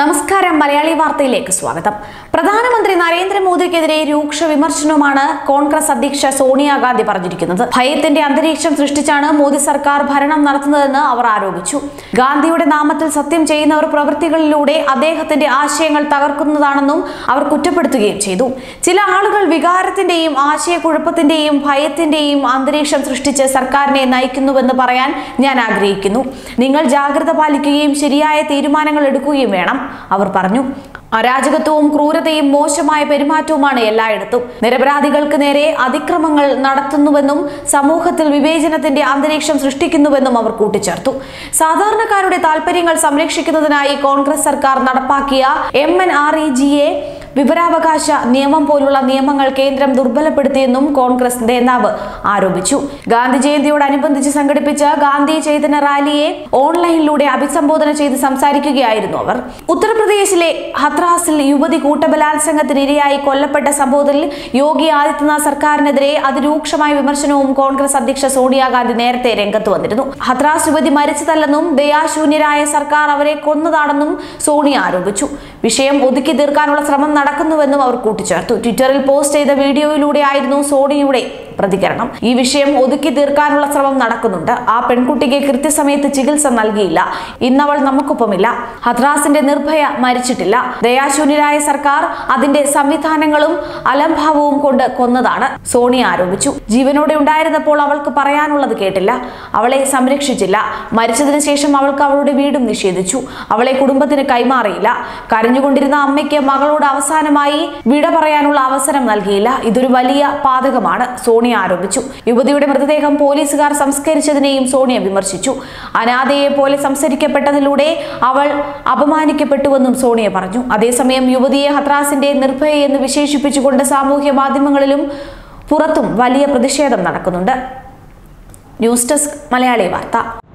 നമസ്കാരം മലയാളി വാർത്തയിലേക്ക് സ്വാഗതം പ്രധാനമന്ത്രി നരേന്ദ്രമോദിക്കെതിരെ രൂക്ഷ വിമർശനവുമാണ് കോൺഗ്രസ് അധ്യക്ഷ സോണിയാഗാന്ധി പറഞ്ഞിരിക്കുന്നത് ഭയത്തിന്റെ അന്തരീക്ഷം സൃഷ്ടിച്ചാണ് മോദി സർക്കാർ ഭരണം നടത്തുന്നതെന്ന് അവർ ആരോപിച്ചു ഗാന്ധിയുടെ നാമത്തിൽ സത്യം ചെയ്യുന്നവർ പ്രവൃത്തികളിലൂടെ അദ്ദേഹത്തിന്റെ ആശയങ്ങൾ തകർക്കുന്നതാണെന്നും അവർ കുറ്റപ്പെടുത്തുകയും ചെയ്തു ചില ആളുകൾ വികാരത്തിന്റെയും ആശയക്കുഴപ്പത്തിന്റെയും ഭയത്തിന്റെയും അന്തരീക്ഷം സൃഷ്ടിച്ച് സർക്കാരിനെ നയിക്കുന്നുവെന്ന് പറയാൻ ഞാൻ ആഗ്രഹിക്കുന്നു നിങ്ങൾ ജാഗ്രത പാലിക്കുകയും ശരിയായ തീരുമാനങ്ങൾ എടുക്കുകയും വേണം അവർ പറഞ്ഞു അരാജകത്വവും ക്രൂരതയും മോശമായ പെരുമാറ്റവുമാണ് എല്ലായിടത്തും നിരപരാധികൾക്ക് നേരെ അതിക്രമങ്ങൾ നടത്തുന്നുവെന്നും സമൂഹത്തിൽ വിവേചനത്തിന്റെ അന്തരീക്ഷം സൃഷ്ടിക്കുന്നുവെന്നും അവർ കൂട്ടിച്ചേർത്തു സാധാരണക്കാരുടെ താൽപര്യങ്ങൾ സംരക്ഷിക്കുന്നതിനായി കോൺഗ്രസ് സർക്കാർ നടപ്പാക്കിയ എം എൻ ആർ ഇ ജിയെ വിവരാവകാശ നിയമം പോലുള്ള നിയമങ്ങൾ കേന്ദ്രം ദുർബലപ്പെടുത്തിയെന്നും കോൺഗ്രസ് നേതാവ് ആരോപിച്ചു ഗാന്ധി ജയന്തിയോടനുബന്ധിച്ച് സംഘടിപ്പിച്ച ഗാന്ധി ചൈതന്യ റാലിയെ ഓൺലൈനിലൂടെ അഭിസംബോധന ചെയ്ത് സംസാരിക്കുകയായിരുന്നു അവർ ഉത്തർപ്രദേശിലെ ഹത്രാസിൽ യുവതി കൂട്ടബലാത്സംഗത്തിന് ഇരയായി കൊല്ലപ്പെട്ട സംഭവത്തിൽ യോഗി ആദിത്യനാഥ് സർക്കാരിനെതിരെ അതിരൂക്ഷമായ വിമർശനവും കോൺഗ്രസ് അധ്യക്ഷ സോണിയാഗാന്ധി നേരത്തെ രംഗത്ത് വന്നിരുന്നു ഹത്രാസ് യുവതി മരിച്ചതല്ലെന്നും ദയാശൂന്യരായ സർക്കാർ അവരെ കൊന്നതാണെന്നും സോണിയ ആരോപിച്ചു വിഷയം ഒതുക്കി തീർക്കാനുള്ള ശ്രമം നടക്കുന്നുവെന്നും അവർ കൂട്ടിച്ചേർത്തു ട്വിറ്ററിൽ പോസ്റ്റ് ചെയ്ത വീഡിയോയിലൂടെയായിരുന്നു സോണിയുടെ പ്രതികരണം ഈ വിഷയം ഒതുക്കി തീർക്കാനുള്ള ശ്രമം നടക്കുന്നുണ്ട് ആ പെൺകുട്ടിക്ക് കൃത്യസമയത്ത് ചികിത്സ നൽകിയില്ല ഇന്നവൾ നമുക്കൊപ്പമില്ല ഹത്രാസിന്റെ നിർഭയ മരിച്ചിട്ടില്ല ദയാശൂന്യരായ സർക്കാർ അതിന്റെ സംവിധാനങ്ങളും അലംഭാവവും കൊണ്ട് കൊന്നതാണ് സോണിയ ആരോപിച്ചു ജീവനോടെ ഉണ്ടായിരുന്നപ്പോൾ അവൾക്ക് പറയാനുള്ളത് കേട്ടില്ല അവളെ സംരക്ഷിച്ചില്ല മരിച്ചതിന് ശേഷം അവൾക്ക് അവളുടെ വീടും നിഷേധിച്ചു അവളെ കുടുംബത്തിന് കൈമാറിയില്ല കരഞ്ഞുകൊണ്ടിരുന്ന അമ്മയ്ക്ക് മകളോട് അവസാനമായി വിട പറയാനുള്ള അവസരം നൽകിയില്ല ഇതൊരു വലിയ പാതകമാണ് സോണിയ ആരോപിച്ചു യുവതിയുടെ മൃതദേഹം പോലീസുകാർ സംസ്കരിച്ചതിനെയും സോണിയ വിമർശിച്ചു അനാഥയെ പോലെ സംസ്കരിക്കപ്പെട്ടതിലൂടെ അവൾ അപമാനിക്കപ്പെട്ടുവെന്നും സോണിയ പറഞ്ഞു അതേസമയം യുവതിയെ ഹത്രാസിന്റെ നിർഭയ എന്ന് വിശേഷിപ്പിച്ചുകൊണ്ട് സാമൂഹ്യ മാധ്യമങ്ങളിലും പുറത്തും വലിയ പ്രതിഷേധം നടക്കുന്നുണ്ട് ന്യൂസ് ഡെസ്ക് മലയാളി വാർത്ത